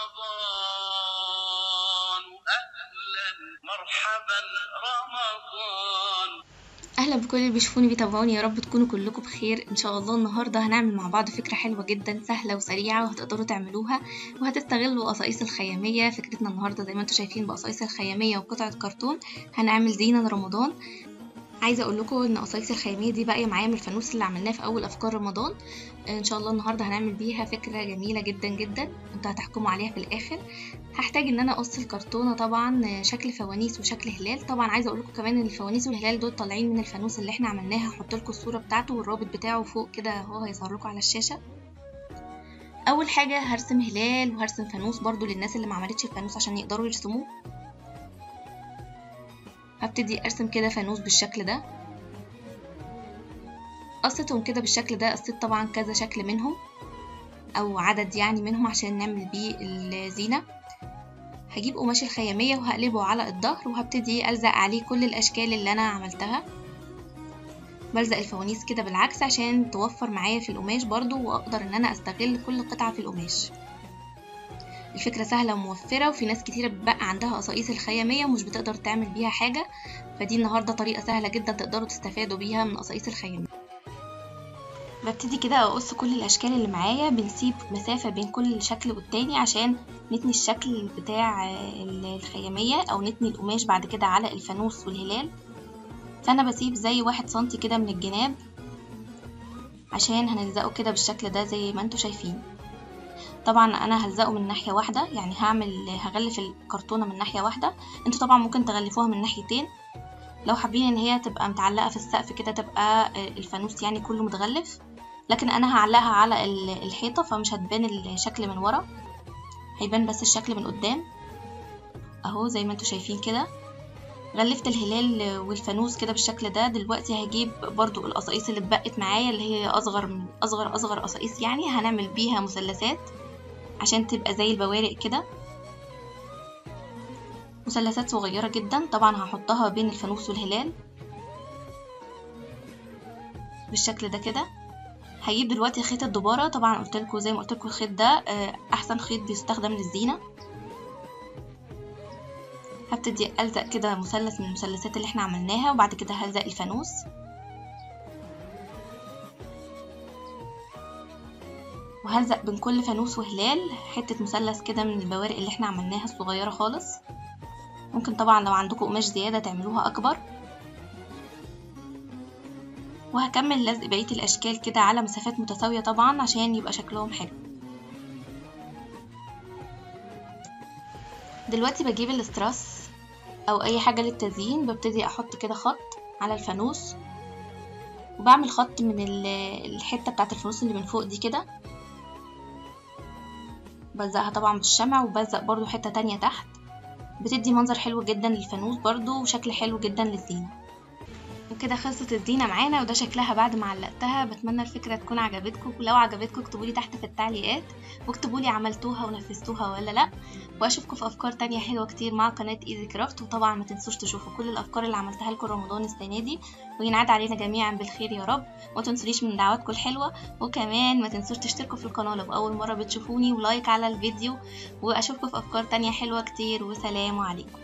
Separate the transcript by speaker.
Speaker 1: رمضان أهلا مرحبا رمضان
Speaker 2: اهلا بكل اللي بيشوفوني بيتابعوني يا رب تكونوا كلكم بخير ان شاء الله النهارده هنعمل مع بعض فكره حلوه جدا سهله وسريعه وهتقدروا تعملوها وهتستغلوا قصايص الخياميه فكرتنا النهارده زي ما انتم شايفين بقصايص الخياميه وقطعه كرتون هنعمل زينه لرمضان عايزه اقول لكم ان قصايص الخياميه دي باقيه معايا من الفانوس اللي عملناه في اول افكار رمضان ان شاء الله النهارده هنعمل بيها فكره جميله جدا جدا انتوا هتحكموا عليها في الاخر هحتاج ان انا اقص الكرتونه طبعا شكل فوانيس وشكل هلال طبعا عايزه اقول لكم كمان ان الفوانيس والهلال دول طالعين من الفانوس اللي احنا عملناها هحط لكم الصوره بتاعته والرابط بتاعه فوق كده اهو هيظهر لكم على الشاشه اول حاجه هرسم هلال وهرسم فانوس برضو للناس اللي ما عملتش الفانوس عشان يقدروا يرسموه هبتدي ارسم كده فانوس بالشكل ده قصتهم كده بالشكل ده قصيت طبعا كذا شكل منهم او عدد يعني منهم عشان نعمل بيه الزينه هجيب قماش الخيامية وهقلبه على الظهر وهبتدي ألزق عليه كل الأشكال اللي أنا عملتها بلزق الفوانيس كده بالعكس عشان توفر معايا في القماش برضو وأقدر إن أنا أستغل كل قطعة في القماش الفكرة سهلة وموفرة وفي ناس كتيرة بتبقى عندها قصايص الخيامية ومش بتقدر تعمل بيها حاجة فدي النهاردة طريقة سهلة جدا تقدروا تستفادوا بيها من قصايص الخيامية ببتدي كده اقص كل الاشكال اللي معايا بنسيب مسافة بين كل شكل والتاني عشان نتني الشكل بتاع الخيامية او نتني القماش بعد كده على الفانوس والهلال فانا بسيب زي واحد سنتي كده من الجناب عشان هنلزقه كده بالشكل ده زي ما انتوا شايفين طبعا انا هلزقه من ناحية واحدة يعني هعمل هغلف الكرتونة من ناحية واحدة انتوا طبعا ممكن تغلفوها من ناحيتين لو حابين ان هي تبقى متعلقة في السقف كده تبقى الفانوس يعني كله متغلف لكن انا هعلقها على الحيطة فمش هتبان الشكل من ورا هيبان بس الشكل من قدام اهو زي ما انتوا شايفين كده غلفت الهلال والفانوس كده بالشكل ده دلوقتي هجيب برضو القصايص اللي اتبقت معايا اللي هي اصغر من اصغر اصغر قصايص يعني هنعمل بيها مثلثات عشان تبقى زي البوارق كده مثلثات صغيرة جدا طبعا هحطها بين الفانوس والهلال بالشكل ده كده هجيب دلوقتي خيط الدبارة طبعا قلت لكم زي ما قلت لكم الخيط ده احسن خيط بيستخدم للزينة هبتدي الزق كده مثلث من المثلثات اللي احنا عملناها وبعد كده هلزق الفانوس وهلزق بين كل فانوس وهلال حتة مثلث كده من البوارق اللي احنا عملناها الصغيرة خالص ممكن طبعا لو عندكم قماش زيادة تعملوها أكبر وهكمل لزق بقية الأشكال كده على مسافات متساوية طبعا عشان يبقى شكلهم حلو دلوقتي بجيب الاستراس أو أي حاجة للتزيين ببتدي أحط كده خط على الفانوس وبعمل خط من الحتة بتاعت الفانوس اللي من فوق دي كده بلزقها طبعا بالشمع وبلزق برضو حتة تانية تحت بتدي منظر حلو جدا للفانوس برضو وشكل حلو جدا للزينة وكده خلصت الزينة معانا وده شكلها بعد ما علقتها بتمنى الفكرة تكون عجبتكم ولو عجبتكم اكتبولي تحت في التعليقات واكتبولي عملتوها ونفذتوها ولا لا واشوفكم في افكار تانية حلوة كتير مع قناة ايزي كرافت وطبعا ما تنسوش تشوفوا كل الافكار اللي عملتها لكم رمضان السنة دي وينعاد علينا جميعا بالخير يا رب وما تنسونيش من دعواتكم الحلوة وكمان ما تنسوش تشتركوا في القناة لو اول مرة بتشوفوني ولايك على الفيديو واشوفكم في افكار تانية حلوة كتير وسلام عليكم